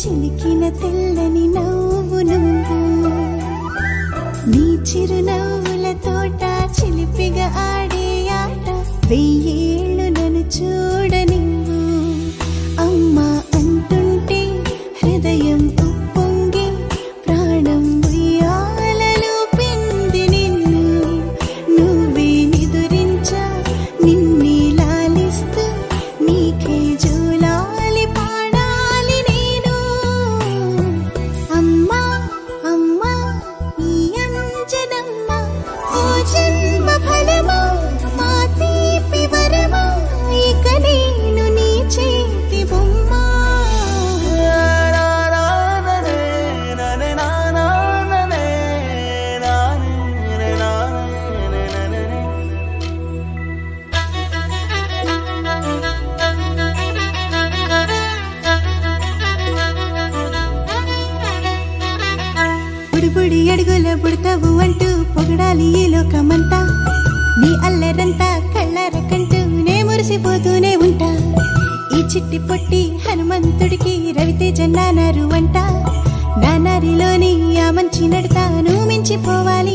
చిలికిన తెల్లని నవ్వు నువ్వు నీ చిరునవ్వుల తోట చిలిపిగా ఆడే ఆట వెయ్యేళ్ళు నన్ను చూడనివ్వు అమ్మా అంటుంటే హృదయం ఉప్పొంగి ప్రాణం ఉయ్యాలలో పిండి నిన్ను నువ్వే నిదురించా నిన్నే లాలిస్తూ నీకే జూలాలి పాడాలి నేను అమ్మా అమ్మా ఈ అంజనమ్మ ఓ జన్మ ఫలమా మా తీపి వరమా ఇక నేను నీ చేతి బొమ్మ బుడిబుడి అడుగుల బుడతావు అంటూ పొగడాలి ఈ లోకమంతా నీ అల్లరంతా కళ్ళరకంటూ నే మురిసిపోతూనే ఉంటా ఈ చిట్టి పొట్టి హనుమంతుడికి రవితేజ నానారు అంట నానారిలోని ఆ మంచి నడతాను మించిపోవాలి